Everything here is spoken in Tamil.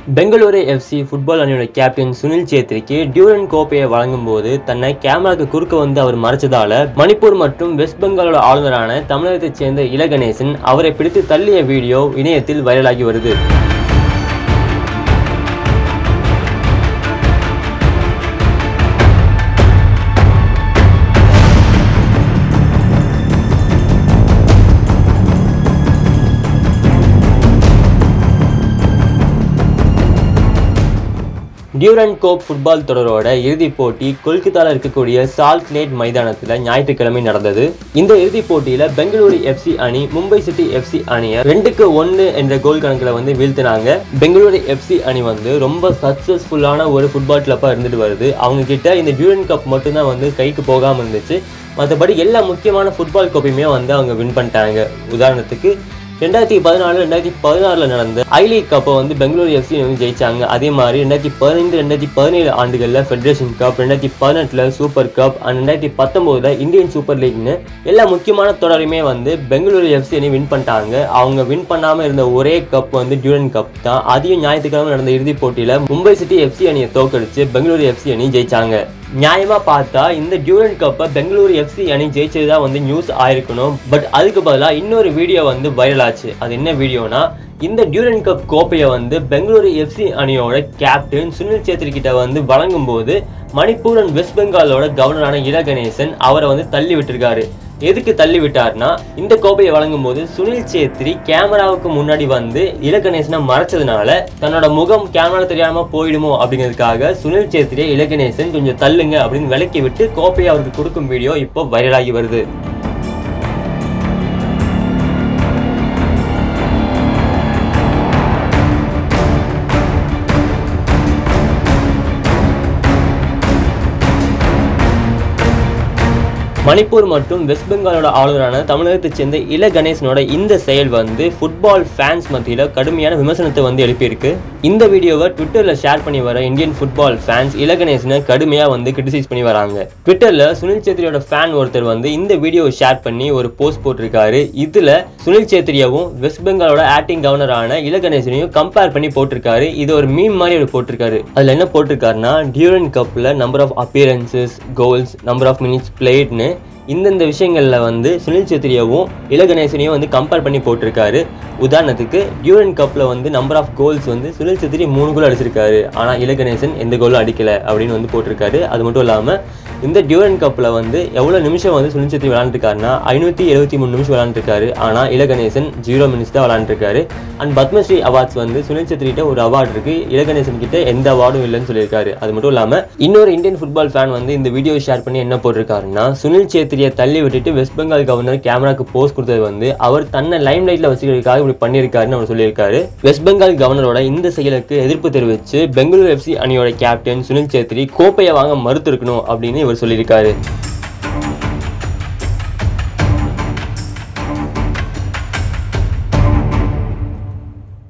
பெங்களூரு எஃப்சி ஃபுட்பால் அணியோட கேப்டன் சுனில் சேத்ரிக்கு டியூரன் கோப்பையை வழங்கும் போது தன்னை கேமராக்கு குறுக்க வந்து அவர் மறைச்சதால மணிப்பூர் மற்றும் வெஸ்ட் பெங்காலோட ஆளுநரான தமிழகத்தைச் சேர்ந்த இலகணேசன் அவரை பிடித்து தள்ளிய வீடியோ இணையத்தில் வைரலாகி வருது டியூரன் கோப் ஃபுட்பால் தொடரோட இறுதிப் போட்டி கொல்கத்தாவில் இருக்கக்கூடிய சால்ட் லேட் மைதானத்தில் ஞாயிற்றுக்கிழமை நடந்தது இந்த இறுதிப் போட்டியில் பெங்களூரு எஃப்சி அணி மும்பை சிட்டி எஃப்சி அணியை ரெண்டுக்கு ஒன்று என்ற கோல் கணக்கில் வந்து வீழ்த்தினாங்க பெங்களூரு எஃப்சி அணி வந்து ரொம்ப சக்ஸஸ்ஃபுல்லான ஒரு ஃபுட்பால் கிளப்பாக இருந்துட்டு வருது அவங்க கிட்ட இந்த டியூரன் கப் மட்டும்தான் வந்து கைக்கு போகாமல் இருந்துச்சு மற்றபடி எல்லா முக்கியமான ஃபுட்பால் கோப்பையுமே வந்து அவங்க வின் பண்ணிட்டாங்க உதாரணத்துக்கு ரெண்டாயிரத்தி பதினாலு ரெண்டாயிரத்தி பதினாறில் நடந்த ஐ லீக் கப்பை வந்து பெங்களூரு எஃப்சி வந்து ஜெயிச்சாங்க அதே மாதிரி ரெண்டாயிரத்தி பதினைந்து ரெண்டாயிரத்தி பதினேழு ஆண்டுகளில் ஃபெடரேஷன் கப் ரெண்டாயிரத்தி பதினெட்டில் சூப்பர் கப் அண்ட் ரெண்டாயிரத்தி பத்தொம்போதில் இந்தியன் சூப்பர் லீக்னு எல்லா முக்கியமான தொடரையுமே வந்து பெங்களூரு எஃப்சி அணி வின் பண்ணிட்டாங்க அவங்க வின் பண்ணாமல் இருந்த ஒரே கப் வந்து டியூரன் கப் தான் அதையும் ஞாயிற்றுக்கிழமை நடந்த இறுதிப் போட்டியில் மும்பை சிட்டி எஃப்சி அணியை தோக்கடிச்சு பெங்களூரு எஃப்சி அணி ஜெயிச்சாங்க நியாயமா பார்த்தா இந்த டியூரன் கப்பை பெங்களூரு எஃப்சி அணி ஜெயிச்சது தான் வந்து நியூஸ் ஆயிருக்கணும் பட் அதுக்கு பதிலாக இன்னொரு வீடியோ வந்து வைரல் ஆச்சு அது என்ன வீடியோனா இந்த டியூரன் கப் கோப்பையை வந்து பெங்களூரு எஃப்சி அணியோட கேப்டன் சுனில் சேத்ரி கிட்ட வந்து வழங்கும் போது மணிப்பூர் அண்ட் வெஸ்ட் பெங்காலோட கவர்னரான இல கணேசன் அவரை வந்து தள்ளி விட்டுருக்காரு எதுக்கு தள்ளி விட்டார்னா இந்த கோப்பையை வழங்கும் போது சுனில் சேத்ரி கேமராவுக்கு முன்னாடி வந்து இலகணேசனை மறைச்சதுனால தன்னோட முகம் கேமரா தெரியாம போயிடுமோ அப்படிங்கிறதுக்காக சுனில் சேத்ரியை இலகணேசன் கொஞ்சம் தள்ளுங்க அப்படின்னு விலக்கி விட்டு கோப்பையை அவருக்கு கொடுக்கும் வீடியோ இப்போ வைரலாகி வருது மணிப்பூர் மற்றும் வெஸ்ட் பெங்காலோட ஆளுநரான தமிழகத்தைச் சேர்ந்த இல கணேசனோட இந்த செயல் வந்து ஃபுட்பால் ஃபேன்ஸ் மத்தியில் கடுமையான விமர்சனத்தை வந்து எழுப்பியிருக்கு இந்த வீடியோவை ட்விட்டரில் ஷேர் பண்ணி வர இந்தியன் ஃபுட்பால் ஃபேன்ஸ் இல கணேசனை கடுமையாக வந்து கிரிட்டிசைஸ் பண்ணி வராங்க ட்விட்டரில் சுனில் சேத்ரியோட ஃபேன் ஒருத்தர் வந்து இந்த வீடியோவை ஷேர் பண்ணி ஒரு போஸ்ட் போட்டிருக்காரு இதில் சுனில் சேத்ரியாவும் வெஸ்ட் பெங்காலோட ஆக்டிங் கவர்னரான இல கணேசனையும் கம்பேர் பண்ணி போட்டிருக்காரு இது ஒரு மீம் மாதிரி அவர் போட்டிருக்காரு அதில் என்ன போட்டிருக்காருன்னா டியூரன் கப்பில் number of appearances goals number of minutes பிளேட்னு இந்தந்த விஷயங்களில் வந்து சுனில் சேத்ரியாவும் இலகணேசனையும் வந்து கம்பேர் பண்ணி போட்டிருக்காரு உதாரணத்துக்கு டியூரன் கப்பில் வந்து நம்பர் ஆஃப் கோல்ஸ் வந்து சுனில் சேத்ரி மூணு கோல் அடிச்சிருக்காரு ஆனால் இலகணேசன் எந்த கோலும் அடிக்கலை அப்படின்னு வந்து போட்டிருக்காரு அது மட்டும் இல்லாமல் இந்த டியூரன் கப்பில் வந்து எவ்வளோ நிமிஷம் வந்து சுனில் சேத்ரி விளாண்டுருக்காருன்னா ஐநூற்றி எழுபத்தி மூணு நிமிஷம் விளாண்டுருக்காரு ஆனால் இலகணேசன் ஜீரோ மினிட்ஸ் தான் விளாண்டுருக்காரு அண்ட் பத்மஸ்ரீ அவார்ட்ஸ் வந்து சுனில் சேத்ரிகிட்ட ஒரு அவார்டு இருக்கு இலகணேசன் கிட்ட எந்த அவார்டும் இல்லைன்னு சொல்லியிருக்காரு அது மட்டும் இல்லாமல் இன்னொரு இந்தியன் ஃபுட்பால் ஃபேன் வந்து இந்த வீடியோ ஷேர் பண்ணி என்ன போட்டிருக்காருன்னா சுனில் சேத்ரியை தள்ளி விட்டுட்டு வெஸ்ட் பெங்கால் கவர்னர் கேமராக்கு போஸ்ட் கொடுத்தது வந்து அவர் தன்னை லைம் லைட்ல வச்சுக்கிறதுக்காக இப்படி பண்ணியிருக்காருன்னு அவர் சொல்லியிருக்காரு வெஸ்ட் பெங்கால் கவர்னரோட இந்த செயலுக்கு எதிர்ப்பு தெரிவித்து பெங்களூரு எஃப்சி அணியோட கேப்டன் சுனில் சேத்ரி கோப்பையை வாங்க மறுத்திருக்கணும் அப்படின்னு இவர் சொல்லியிருக்காரு